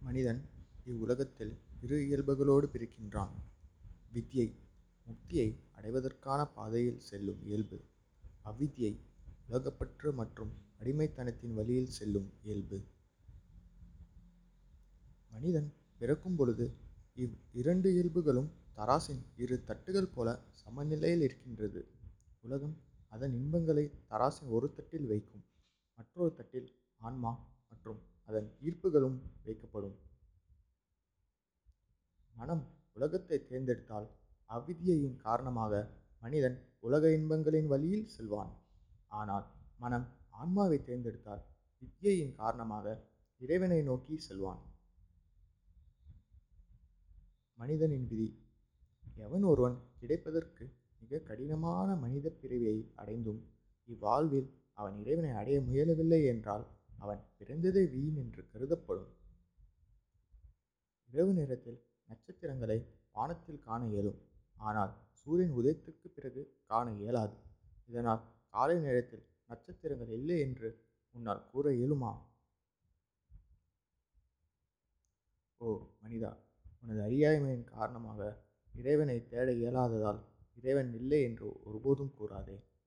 மனிதன் இவ்வுலகத்தில் இரு இயல்புகளோடு பிறக்கின்றான். வித்யை முக்தியை அடைவதற்கான பாதையில் செல்லும் இயல்பு. அவித்யை உலகப்பற்று மற்றும் அடிமைத்தனத்தின் வழியில் செல்லும் இயல்பு. மனிதன் பிறக்கும் பொழுது இவ் இரண்டு இயல்புகளும் தராசின் இரு தட்டுகள் போல சமநிலையில் இருக்கின்றது. உலகம் அதன் இன்பங்களை தராசின் ஒரு தட்டில் வைக்கும். மற்றொரு தட்டில் ஆன்மா மற்றும் அதன் ஈர்ப்புகளும் வைக்கப்படும். மனம் உலகத்தைத் தேர்ந்தெடுத்தால் அவித்யையின் காரணமாக மனிதன் உலக இன்பங்களின் வழியில் செல்வான். ஆனால் மனம் ஆன்மாவைத் தேர்ந்தெடுத்தால் வித்யையின் காரணமாக இறைவனை நோக்கிச் செல்வான். மனிதனின் விதி எவன் ஒருவன் கிடைப்பதற்கு மிகக் கடினமான மனிதப் பிறவியை அடைந்தும் இவ்வாழ்வில் அவன் இறைவனை அடைய முயலவில்லை என்றால் அவன் பிறந்ததே வீண் என்று கருதப்படும். இரவு நேரத்தில் நட்சத்திரங்களை வானத்தில் காண இயலும். ஆனால் சூரியன் உதயத்திற்குப் பிறகு காண இயலாது. இதனால் காலை நேரத்தில் நட்சத்திரங்கள் இல்லை என்று உன்னால் கூற இயலுமா? ஓ மனிதா உனது அறியாமையின் காரணமாக இறைவனைத் தேட இயலாததால் இறைவன் இல்லை என்று ஒருபோதும் கூறாதே.